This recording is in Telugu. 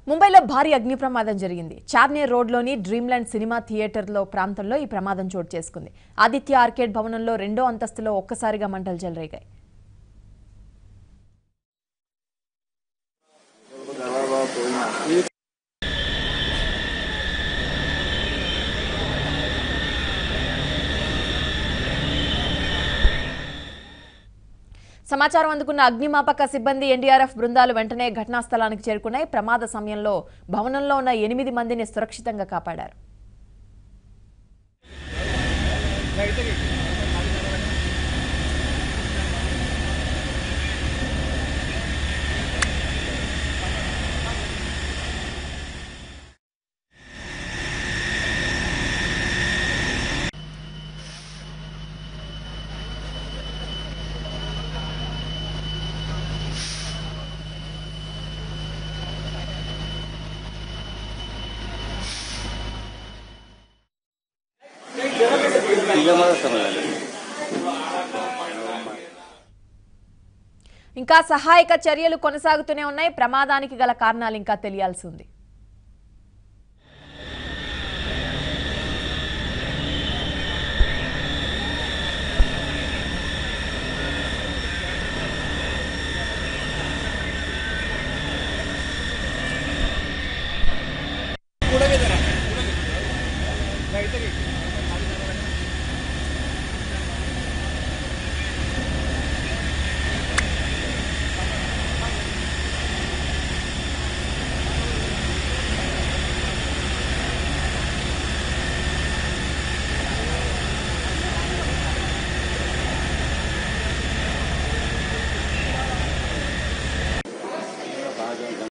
ముంబైలో భారీ అగ్ని ప్రమాదం జరిగింది చార్నేర్ రోడ్లోని డ్రీమ్లాండ్ సినిమా థియేటర్లో ప్రాంతంలో ఈ ప్రమాదం చోటు చేసుకుంది ఆదిత్య ఆర్కేడ్ భవనంలో రెండో అంతస్తులో ఒక్కసారిగా మంటలు చెలరేగాయి సమాచారం అందుకున్న అగ్నిమాపక సిబ్బంది ఎన్డీఆర్ఎఫ్ బృందాలు వెంటనే ఘటనా స్థలానికి చేరుకున్నాయి ప్రమాద సమయంలో భవనంలో ఉన్న ఎనిమిది మందిని సురక్షితంగా కాపాడారు ఇంకా సహాయక చర్యలు కొనసాగుతూనే ఉన్నాయి ప్రమాదానికి గల కారణాలు ఇంకా తెలియాల్సి ఉంది